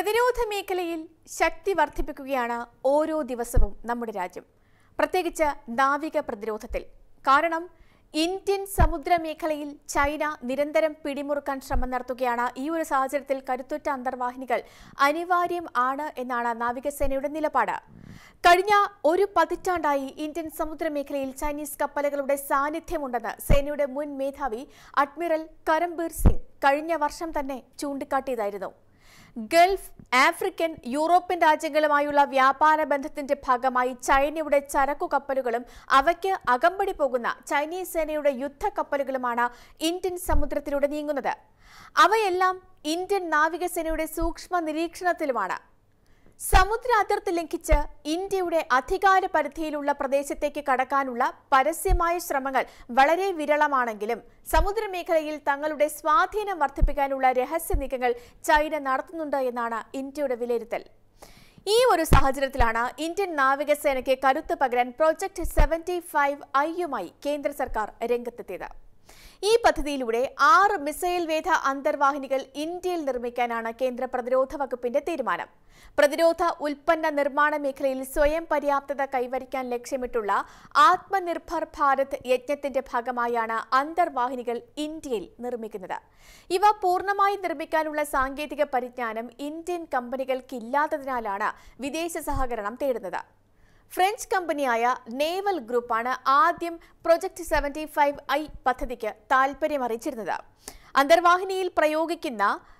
പ്രതിരോധ മേഖലയിൽ ശക്തി വർദ്ധിപ്പിക്കുകയാണ് ഓരോ ദിവസവും നമ്മുടെ രാജ്യം പ്രത്യേകിച്ച് നാവിക പ്രതിരോധത്തിൽ കാരണം ഇന്ത്യൻ സമുദ്ര മേഖലയിൽ ചൈന നിരന്തരം പിടിമുറുക്കാൻ ശ്രമം നടത്തുകയാണ് ഈ ഒരു സാഹചര്യത്തിൽ കരുത്തുറ്റ അന്തർവാഹിനികൾ അനിവാര്യം ആണ് എന്നാണ് നാവികസേനയുടെ നിലപാട് കഴിഞ്ഞ ഒരു പതിറ്റാണ്ടായി ഇന്ത്യൻ സമുദ്ര മേഖലയിൽ ചൈനീസ് കപ്പലുകളുടെ സാന്നിധ്യമുണ്ടെന്ന് സേനയുടെ മുൻ മേധാവി അഡ്മിറൽ കരംബീർ സിംഗ് കഴിഞ്ഞ വർഷം തന്നെ ചൂണ്ടിക്കാട്ടിയതായിരുന്നു ഗൾഫ് ആഫ്രിക്കൻ യൂറോപ്യൻ രാജ്യങ്ങളുമായുള്ള വ്യാപാര ബന്ധത്തിന്റെ ഭാഗമായി ചൈനയുടെ ചരക്കു കപ്പലുകളും അവയ്ക്ക് അകമ്പടി പോകുന്ന ചൈനീസ് സേനയുടെ യുദ്ധ കപ്പലുകളുമാണ് ഇന്ത്യൻ സമുദ്രത്തിലൂടെ നീങ്ങുന്നത് അവയെല്ലാം ഇന്ത്യൻ നാവികസേനയുടെ സൂക്ഷ്മ നിരീക്ഷണത്തിലുമാണ് സമുദ്ര അതിർത്തി ലംഘിച്ച് ഇന്ത്യയുടെ അധികാര പരിധിയിലുള്ള പ്രദേശത്തേക്ക് കടക്കാനുള്ള പരസ്യമായ ശ്രമങ്ങൾ വളരെ വിരളമാണെങ്കിലും സമുദ്രമേഖലയിൽ തങ്ങളുടെ സ്വാധീനം വർദ്ധിപ്പിക്കാനുള്ള രഹസ്യ നീക്കങ്ങൾ ചൈന നടത്തുന്നുണ്ട് എന്നാണ് ഇന്ത്യയുടെ വിലയിരുത്തൽ ഈ ഒരു സാഹചര്യത്തിലാണ് ഇന്ത്യൻ നാവികസേനയ്ക്ക് കരുത്ത് പകരാൻ പ്രോജക്ട് സെവന്റി ഫൈവ് ഐയുമായി കേന്ദ്ര സർക്കാർ രംഗത്തെത്തിയത് ഈ പദ്ധതിയിലൂടെ ആറ് മിസൈൽ വേധ അന്തർവാഹിനികൾ ഇന്ത്യയിൽ നിർമ്മിക്കാനാണ് കേന്ദ്ര പ്രതിരോധ വകുപ്പിന്റെ തീരുമാനം പ്രതിരോധ ഉൽപ്പന്ന നിർമ്മാണ മേഖലയിൽ സ്വയം പര്യാപ്തത കൈവരിക്കാൻ ലക്ഷ്യമിട്ടുള്ള ആത്മനിർഭർ ഭാരത് യജ്ഞത്തിന്റെ ഭാഗമായാണ് അന്തർവാഹിനികൾ ഇന്ത്യയിൽ നിർമ്മിക്കുന്നത് ഇവ പൂർണ്ണമായി നിർമ്മിക്കാനുള്ള സാങ്കേതിക പരിജ്ഞാനം ഇന്ത്യൻ കമ്പനികൾക്കില്ലാത്തതിനാലാണ് വിദേശ സഹകരണം തേടുന്നത് ഫ്രഞ്ച് കമ്പനിയായ നേവൽ ഗ്രൂപ്പാണ് ആദ്യം പ്രൊജക്ട് സെവന്റി ഫൈവ് ഐ പദ്ധതിക്ക് താൽപര്യം അറിയിച്ചിരുന്നത് അന്തർവാഹിനിയിൽ പ്രയോഗിക്കുന്ന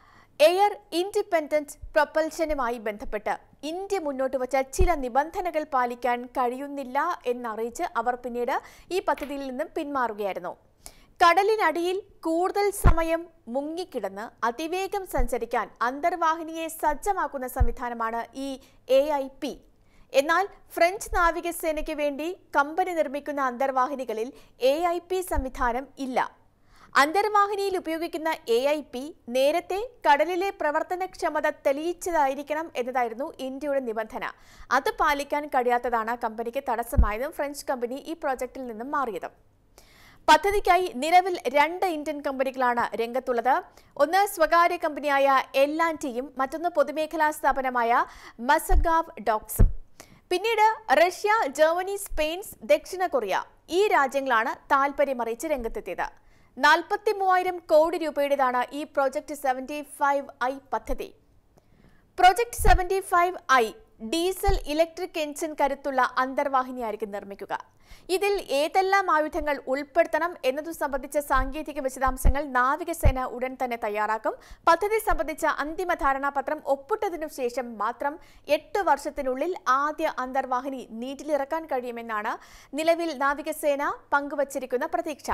എയർ ഇൻഡിപെൻഡന്റ് പ്രൊപ്പൽഷനുമായി ബന്ധപ്പെട്ട് ഇന്ത്യ മുന്നോട്ട് വച്ച ചില നിബന്ധനകൾ പാലിക്കാൻ കഴിയുന്നില്ല എന്നറിയിച്ച് അവർ പിന്നീട് ഈ പദ്ധതിയിൽ നിന്നും പിന്മാറുകയായിരുന്നു കടലിനടിയിൽ കൂടുതൽ സമയം മുങ്ങിക്കിടന്ന് അതിവേഗം സഞ്ചരിക്കാൻ അന്തർവാഹിനിയെ സജ്ജമാക്കുന്ന സംവിധാനമാണ് ഈ എ ഐ പി എന്നാൽ ഫ്രഞ്ച് നാവികസേനയ്ക്ക് വേണ്ടി കമ്പനി നിർമ്മിക്കുന്ന അന്തർവാഹിനികളിൽ എ ഐ പി സംവിധാനം ഇല്ല അന്തർവാഹിനിയിൽ ഉപയോഗിക്കുന്ന എ ഐ പി നേരത്തെ കടലിലെ പ്രവർത്തനക്ഷമത തെളിയിച്ചതായിരിക്കണം എന്നതായിരുന്നു ഇന്ത്യയുടെ നിബന്ധന അത് പാലിക്കാൻ കഴിയാത്തതാണ് കമ്പനിക്ക് തടസ്സമായതും ഫ്രഞ്ച് കമ്പനി ഈ പ്രോജക്റ്റിൽ നിന്നും മാറിയതും പദ്ധതിക്കായി നിലവിൽ രണ്ട് ഇന്ത്യൻ കമ്പനികളാണ് രംഗത്തുള്ളത് ഒന്ന് സ്വകാര്യ കമ്പനിയായ എൽ ആൻഡ് ടിയും മറ്റൊന്ന് പൊതുമേഖലാ സ്ഥാപനമായ മസഗാവ് ഡോക്സും പിന്നീട് റഷ്യ ജർമ്മനി സ്പെയിൻ ദക്ഷിണ കൊറിയ ഈ രാജ്യങ്ങളാണ് താൽപര്യമറിയിച്ച് രംഗത്തെത്തിയത് നാൽപ്പത്തി മൂവായിരം കോടി രൂപയുടേതാണ് ഈ പ്രോജക്ട് സെവന്റി ഫൈവ് ഐ പദ്ധതി project seventy five I diesel electric engine കരുത്തുള്ള അന്തർവാഹിനിയായിരിക്കും നിർമ്മിക്കുക ഇതിൽ ഏതെല്ലാം ആയുധങ്ങൾ ഉൾപ്പെടുത്തണം എന്നതു സംബന്ധിച്ച സാങ്കേതിക വിശദാംശങ്ങൾ നാവികസേന ഉടൻ തന്നെ തയ്യാറാക്കും പദ്ധതി സംബന്ധിച്ച അന്തിമ ധാരണാപത്രം ഒപ്പിട്ടതിനു ശേഷം മാത്രം എട്ട് വർഷത്തിനുള്ളിൽ ആദ്യ അന്തർവാഹിനി നീറ്റിലിറക്കാൻ കഴിയുമെന്നാണ് നിലവിൽ നാവികസേന പങ്കുവച്ചിരിക്കുന്ന പ്രതീക്ഷ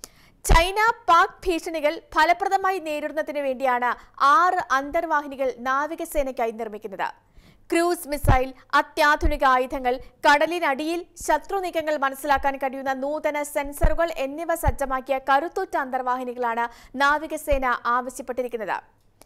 ചൈന പാക് ഭീഷണികൾ ഫലപ്രദമായി നേരിടുന്നതിന് വേണ്ടിയാണ് ആറ് അന്തർവാഹിനികൾ നാവികസേനയ്ക്കായി നിർമ്മിക്കുന്നത് ക്രൂസ് മിസൈൽ അത്യാധുനിക ആയുധങ്ങൾ കടലിനടിയിൽ ശത്രു നീക്കങ്ങൾ മനസ്സിലാക്കാൻ കഴിയുന്ന നൂതന സെൻസറുകൾ എന്നിവ സജ്ജമാക്കിയ കരുത്തുറ്റ അന്തർവാഹിനികളാണ് നാവികസേന ആവശ്യപ്പെട്ടിരിക്കുന്നത്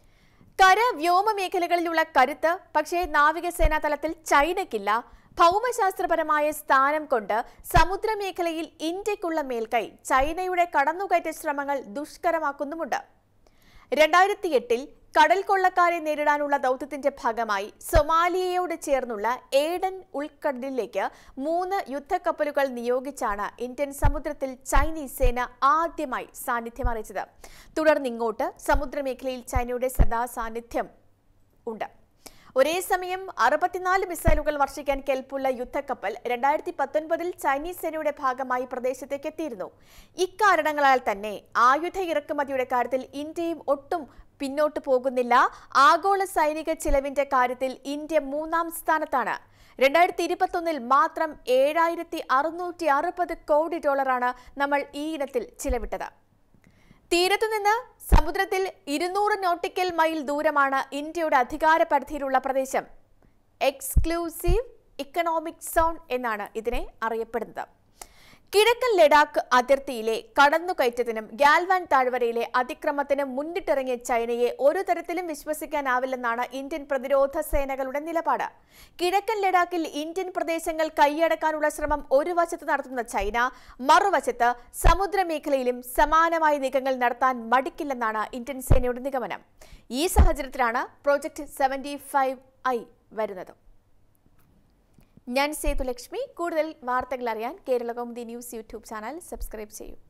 കര വ്യോമ മേഖലകളിലുള്ള കരുത്ത് പക്ഷേ നാവികസേനാ തലത്തിൽ ചൈനയ്ക്കില്ല ഭൗമശാസ്ത്രപരമായ സ്ഥാനം കൊണ്ട് സമുദ്രമേഖലയിൽ ഇന്ത്യക്കുള്ള മേൽക്കൈ ചൈനയുടെ കടന്നുകയറ്റ ശ്രമങ്ങൾ ദുഷ്കരമാക്കുന്നുമുണ്ട് രണ്ടായിരത്തി എട്ടിൽ കടൽ കൊള്ളക്കാരെ നേരിടാനുള്ള ദൗത്യത്തിന്റെ ഭാഗമായി സൊമാലിയയോട് ചേർന്നുള്ള ഏഡൻ ഉൾക്കടലിലേക്ക് മൂന്ന് യുദ്ധക്കപ്പലുകൾ നിയോഗിച്ചാണ് ഇന്ത്യൻ സമുദ്രത്തിൽ ചൈനീസ് സേന ആദ്യമായി സാന്നിധ്യം അറിയിച്ചത് തുടർന്ന് ഇങ്ങോട്ട് സമുദ്രമേഖലയിൽ ചൈനയുടെ സദാ സാന്നിധ്യം ഉണ്ട് ഒരേ സമയം അറുപത്തിനാല് മിസൈലുകൾ വർഷിക്കാൻ കെൽപ്പുള്ള യുദ്ധക്കപ്പൽ രണ്ടായിരത്തി പത്തൊൻപതിൽ ചൈനീസ് സേനയുടെ ഭാഗമായി പ്രദേശത്തേക്ക് എത്തിയിരുന്നു ഇക്കാരണങ്ങളാൽ തന്നെ ആയുധ ഇറക്കുമതിയുടെ കാര്യത്തിൽ ഇന്ത്യയും ഒട്ടും പിന്നോട്ട് പോകുന്നില്ല ആഗോള സൈനിക ചിലവിന്റെ കാര്യത്തിൽ ഇന്ത്യ മൂന്നാം സ്ഥാനത്താണ് രണ്ടായിരത്തി ഇരുപത്തൊന്നിൽ മാത്രം ഏഴായിരത്തി അറുന്നൂറ്റി അറുപത് കോടി ഡോളറാണ് നമ്മൾ ഈ ഇനത്തിൽ ചിലവിട്ടത് തീരത്തുനിന്ന് സമുദ്രത്തിൽ ഇരുന്നൂറ് നോട്ടിക്കൽ മൈൽ ദൂരമാണ് ഇന്ത്യയുടെ അധികാര പരിധിയിലുള്ള പ്രദേശം എക്സ്ക്ലൂസീവ് ഇക്കണോമിക് സോൺ എന്നാണ് ഇതിനെ അറിയപ്പെടുന്നത് കിഴക്കൻ ലഡാക്ക് അതിർത്തിയിലെ കടന്നുകയറ്റത്തിനും ഗാൽവാൻ താഴ്വരയിലെ അതിക്രമത്തിനും മുന്നിട്ടിറങ്ങിയ ചൈനയെ ഒരു തരത്തിലും വിശ്വസിക്കാനാവില്ലെന്നാണ് ഇന്ത്യൻ പ്രതിരോധ സേനകളുടെ നിലപാട് കിഴക്കൻ ലഡാക്കിൽ ഇന്ത്യൻ പ്രദേശങ്ങൾ കൈയടക്കാനുള്ള ശ്രമം ഒരു വശത്ത് നടത്തുന്ന ചൈന മറുവശത്ത് സമുദ്രമേഖലയിലും സമാനമായ നീക്കങ്ങൾ നടത്താൻ മടിക്കില്ലെന്നാണ് ഇന്ത്യൻ സേനയുടെ നിഗമനം ഈ സാഹചര്യത്തിലാണ് പ്രോജക്ട് സെവന്റി ഫൈവ് ഐ വരുന്നത് ഞാൻ സേതുലക്ഷ്മി കൂടുതൽ വാർത്തകൾ അറിയാൻ Kerala Kaumudi news YouTube channel subscribe ചെയ്യൂ